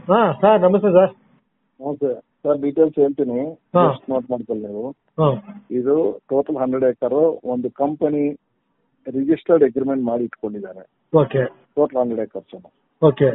ಹಾ ಸರ್ ನಮಸ್ತೆ ಸರ್ ಹ್ಞೂ ಸರ್ ಸರ್ ಡೀಟೇಲ್ಸ್ ಹೇಳ್ತೀನಿ ಹಾ. ನೋಟ್ ಮಾಡ್ಕೊಳ್ಳಿ ನೀವು ಹಾಂ ಇದು ಟೋಟಲ್ ಹಂಡ್ರೆಡ್ ಏಕರು ಒಂದು ಕಂಪನಿ ರಿಜಿಸ್ಟರ್ಡ್ ಅಗ್ರಿಮೆಂಟ್ ಮಾಡಿ ಇಟ್ಕೊಂಡಿದ್ದಾರೆ okay total hundred acres okay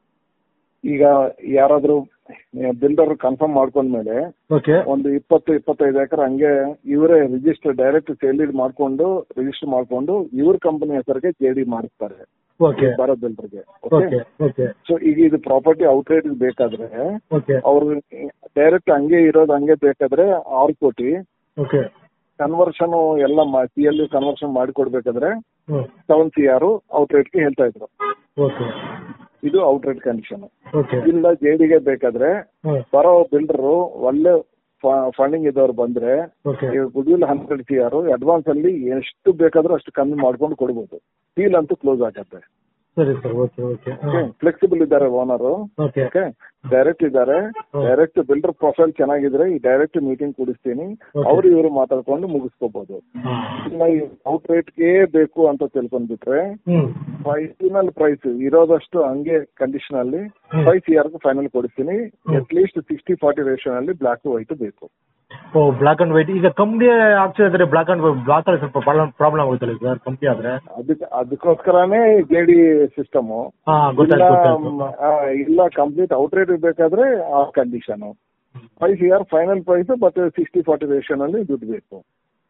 ಈಗ ಯಾರಾದರೂ ಬಿಲ್ಡರ್ ಕನ್ಫರ್ಮ್ ಮಾಡ್ಕೊಂಡ್ಮೇಲೆ ಓಕೆ ಒಂದು ಇಪ್ಪತ್ತು ಇಪ್ಪತ್ತೈದು ಎಕರೆ ಹಂಗೆ ಇವರೇ ರಿಜಿಸ್ಟರ್ ಡೈರೆಕ್ಟ್ ಸೇಲ್ ಮಾಡ್ಕೊಂಡು ರಿಜಿಸ್ಟರ್ ಮಾಡ್ಕೊಂಡು ಇವ್ರ ಕಂಪನಿ ಹೆಸರಿಗೆ ಜೆ ಡಿ ಮಾಡಿಸ್ತಾರೆ ಓಕೆ ಬರೋ ಬಿಲ್ಡರ್ಗೆ ಓಕೆ ಓಕೆ ಓಕೆ ಸೊ ಈಗ ಇದು ಪ್ರಾಪರ್ಟಿ ಔಟ್ರೇಟ್ ಬೇಕಾದ್ರೆ ಓಕೆ ಅವ್ರು ಡೈರೆಕ್ಟ್ ಹಂಗೆ ಇರೋದು ಹಂಗೆ ಬೇಕಾದ್ರೆ ಆರು ಕೋಟಿ ಓಕೆ ಕನ್ವರ್ಷನ್ ಎಲ್ಲ ಸಿ ಎಲ್ ಕನ್ವರ್ಷನ್ ಮಾಡಿಕೊಡ್ಬೇಕಾದ್ರೆ ಹ್ಞೂ ಸೆವೆನ್ ಸಿ ಆರ್ ಔಟ್ ರೇಟ್ಗೆ ಹೇಳ್ತಾ ಇದ್ರು ಓಕೆ ಇದು ಔಟ್ ರೇಟ್ ಕಂಡೀಷನ್ ಓಕೆ ಇಲ್ಲ ಜೆಡಿಗೆ ಬೇಕಾದ್ರೆ ಹ್ಞೂ ಬರೋ ಬಿಲ್ಡರ್ ಒಳ್ಳೆ ಫಂಡಿಂಗ್ ಇದ್ದವ್ರು ಬಂದ್ರೆ okay good will hundred C R advance ಅಲ್ಲಿ ಎಷ್ಟು ಬೇಕಾದ್ರೂ ಅಷ್ಟು ಕಮ್ಮಿ ಮಾಡ್ಕೊಂಡು ಕೊಡ್ಬೋದು ಡೀಲ್ ಅಂತೂ ಕ್ಲೋಸ್ ಆಗತ್ತೆ ಸರಿ ಸರ್ ಓಕೆ ಓಕೆ ಹಾಂ ಫ್ಲೆಕ್ಸಿಬಲ್ ಇದ್ದಾರೆ ಓನರು ಓಕೆ ಓಕೆ ಡೈರೆಕ್ಟ್ ಇದ್ದಾರೆ ಹ್ಮ್. ಡೈರೆಕ್ಟ್ ಬಿಲ್ಡರ್ ಪ್ರೊಫೈಲ್ ಚೆನ್ನಾಗಿದ್ರೆ ಈ ಡೈರೆಕ್ಟ್ ಮೀಟಿಂಗ್ ಕೂಡಿಸ್ತೀನಿ Okay. ಅವ್ರು ಇವರು ಮಾತಾಡ್ಕೊಂಡು ಮುಗಿಸ್ಕೋಬಹುದು ಇನ್ನ ಔಟ್ ರೇಟ್ಗೆ ಬೇಕು ಅಂತ ತಿಳ್ಕೊಂಡ್ಬಿಟ್ರೆ ಹ್ಞೂ ಫೈನಲ್ ಪ್ರೈಸ್ ಇರೋದಷ್ಟು ಹಂಗೆ ಕಂಡೀಷನ್ ಅಲ್ಲಿ ಹ್ಮ್. ಫೈವ್ ಸಿ ಆರ್ ಫೈನಲ್ ಕೊಡಿಸ್ತೀನಿ ಹ್ಮ್. At least sixty forty ration ಅಲ್ಲಿ ಬ್ಲಾಕ್ ವೈಟ್ ಬೇಕು ಓ ಬ್ಲಾಕ್ ಅಂಡ್ ವೈಟ್ ಈಗ ಕಂಪ್ನಿ ಆಕ್ಚುಲಿ ಆದರೆ ಬ್ಲಾಕ್ ಅಂಡ್ ಬ್ಲಾಕ್ ಅಲ್ಲಿ ಸ್ವಲ್ಪ ಪ್ರಾಬ್ಲಮ್ ಆಗುತ್ತಲ್ಲ ಸರ್ ಕಂಪ್ನಿ ಆದ್ರೆ ಅದಕ್ಕೆ ಅದಕ್ಕೋಸ್ಕರನೇ ಜೆ ಡಿ ಸಿಸ್ಟಮ್ ಹಾ ಇಲ್ಲ ಗೊತ್ತಾಯ್ತು ಗೊತ್ತಾಯ್ತು ಮ್, ಆ, ಇಲ್ಲ ಕಂಪ್ಲೀಟ್ ಔಟ್ ರೇಟ್ ಬೇಕಾದ್ರೆ ಆ condition five C R final price ಮತ್ತೆ ಸಿಕ್ಸ್ಟಿ ಫಾರ್ಟಿ ರೇಷನ್ ಅಲ್ಲಿ ದುಡ್ಡು ಬೇಕು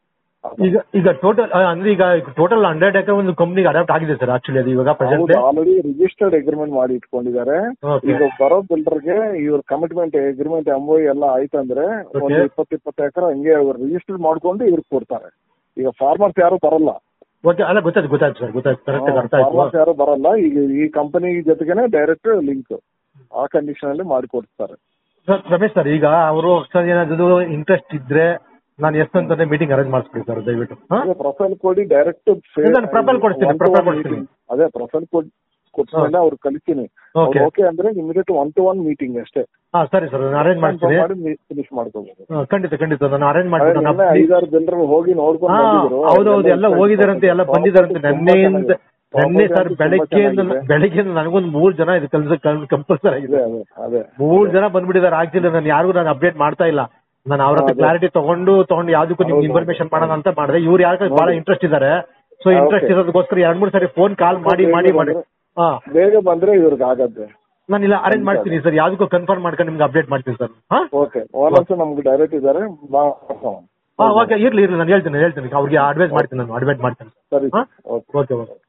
ಈಗ ಈಗ ಟೋಟಲ್ ಅಂದ್ರೆ ಈಗ ಟೋಟಲ್ ಹಂಡ್ರೆಡ್ ಎಕರೆ ಒಂದು ಕಂಪ್ನಿಗೆ ಅಡಾಪ್ಟ್ ಆಗಿದೆ ಸರ್ ಆಕ್ಚುಲಿ ಅದು ಇವಾಗ ಪ್ರೆಸೆಂಟ್ ಆಲ್ರೆಡಿ ರಿಜಿಸ್ಟರ್ಡ್ ಅಗ್ರಿಮೆಂಟ್ ಮಾಡಿ ಇಟ್ಕೊಂಡಿದ್ದಾರೆ Okay. ಈಗ ಬರೋ ಬಿಲ್ಡರ್ಗೆ ಇವ್ರ ಕಮಿಟ್ಮೆಂಟ್ ಅಗ್ರಿಮೆಂಟ್ ಎಂ ಎಲ್ಲ ಆಯ್ತಂದ್ರೆ ಒಂದು Okay. ಇಪ್ಪತ್ತು ಇಪ್ಪತ್ತು ಎಕರೆ ಹಂಗೆ ಅವ್ರು ರಿಜಿಸ್ಟರ್ ಮಾಡ್ಕೊಂಡು ಇವ್ರಿಗೆ ಕೊಡ್ತಾರೆ ಈಗ ಫಾರ್ಮರ್ಸ್ ಯಾರು ಬರಲ್ಲ ಓಕೆ ಅಲ್ಲ ಗೊತ್ತಾಯ್ತು ಗೊತ್ತಾಯ್ತು ಸರ್ ಗೊತ್ತಾಯ್ತು ಕರೆಕ್ಟ್ ಅರ್ಥ ಆಯ್ತು ಫಾರ್ಮರ್ಸ್ ಯಾರು ಬರಲ್ಲ ಈಗ ಈ ಕಂಪನಿ ಜೊತೆಗೇನೆ ಡೈರೆಕ್ಟ್ ಲಿಂಕ್ ಆ ಕಂಡೀಷನ್ ಅಲ್ಲಿ ಮಾಡಿಕೊಡ್ತಾರೆ ಸರ್ ರಮೇಶ್ ಸರ್ ಈಗ ಅವರು ಸರ್ ಏನಾದ್ರು ಇಂಟ್ರೆಸ್ಟ್ ಇದ್ರೆ ನಾನು ಎಷ್ಟು ಅಂತಾನೆ ಮೀಟಿಂಗ್ ಅರೇಂಜ್ ಮಾಡಿಸ್ಬಿಡಿ ಸರ್ ದಯವಿಟ್ಟು ಹಾ ಅದೇ ಪ್ರೊಫೈಲ್ ಕೊಡಿ ಡೈರೆಕ್ಟ್ ಇಲ್ಲ, ನಾನು profile ಕೊಡ್ತೀನಿ, profile ಕೊಡ್ತೀನಿ. ಅದೇ ಪ್ರೊಫೈಲ್ ಕೊಡಿ ಕೊಡ್ಸ್ಮೇಲೆ ಅವ್ರು ಕಲಿತೀನಿ Okay. ಓಕೆ ಅಂದ್ರೆ immediate one to one meeting ಅಷ್ಟೇ ಹಾ ಸರಿ ಸರ್ ನಾನು ಅರೇಂಜ್ ಮಾಡ್ತೀನಿ ಮಾಡಿ ಫಿನಿಶ್ ಮಾಡ್ಕೋಬಹುದು ಹಾ, ಖಂಡಿತ ಖಂಡಿತ ನಾನು ಅರೇಂಜ್ ಅದೇ ಮಾಡ್ತೀನಿ ನಿನ್ನೆ ಐದಾರು ಜನರು ಹೋಗಿ ನೋಡ್ಕೊಂಡು ಹಾ ಬಂದಿದ್ರು ಹೌದು ಹೌದು ಎಲ್ಲ ಹೋಗಿದಾರಂತೆ ಎಲ್ಲ ಬಂದಿದಾರಂತೆ ನೆನ್ನೆಯಿಂದ ನೆನ್ನೆ ಸರ್ ಬೆಳಗ್ಗೆಯಿಂದ ಇದೆ ಬೆಳಗ್ಗೆಯಿಂದ ನನಗೊಂದು ಮೂರ್ ಜನ ಇದು ಕಲ್ಸ ಕಂಪಲ್ಸರಿ ಆಗಿದೆ ಅದೇ ಅದೇ ಮೂರ್ ಜನ ಬಂದ್ಬಿಟ್ಟಿದ್ದಾರೆ ಆಕ್ಚುಲಿ ನಾನು ಯಾರಿಗೂ ನಾನು ಅಪ್ಡೇಟ್ ಮಾಡ್ತಾ ಇಲ್ಲ ನಾನು ಅವ್ರ ಹತ್ರ ಅದೇ. ಕ್ಲಾರಿಟಿ ತಗೊಂಡು ತಗೊಂಡು ಯಾವ್ದಕ್ಕೂ ನಿಮ್ಗೆ ಹೌದು. ಇನ್ಫಾರ್ಮೇಶನ್ ಮಾಡೋಣ ಅಂತ ಮಾಡಿದೆ ಇವ್ರು ಯಾರು ಬಹಳ ನೋಡಿ. ಇಂಟ್ರೆಸ್ಟ್ ಇದ್ದಾರೆ ಸೊ ಹಾ, ಇಂಟ್ರೆಸ್ಟ್ okay. ಇರೋದಕ್ಕೋಸ್ಕರ ಎರಡ್ ಮೂರ್ ಸರಿ ಫೋನ್ ಕಾಲ್ ಮಾಡಿ ಬೇಗ ಮಾಡಿ ಮಾಡಿ ಬಂದ್ರೆ- ಹಾ ಬೇಗ ಬಂದ್ರೆ ಇವ್ರಿಗೆ ಆಗತ್ತೆ ನಾನು ಇಲ್ಲ ಅರೇಂಜ್ ಮಾಡ್ತೀನಿ ಸರ್ ಯಾವ್ದಕ್ಕೂ ಕನ್ಫರ್ಮ್ ಮಾಡ್ಕೊಂಡು ನಿಮ್ಗೆ ಅಪ್ಡೇಟ್ ಮಾಡ್ತೀನಿ ಸರ್ ಹಾ ಓಕೆ ಓನರ್ಸ್ ನಮ್ಗೆ ಡೈರೆಕ್ಟ್ ಇದ್ದಾರೆ ಬಾ ಹಾ ಓಕೆ ಇರ್ಲಿ ಇರ್ಲಿ ನಾನು ಹೇಳ್ತೀನಿ ಹೇಳ್ತೀನಿ ಅವ್ರಿಗೆ ಅಡ್ವೈಸ್ ಮಾಡ್ತೀನಿ ನಾನು ಅಡ್ವೈಸ್ ಮಾಡ್ತೀನಿ ಸರಿ ಹಾ ಓಕೆ ಓಕೆ ಓಕೆ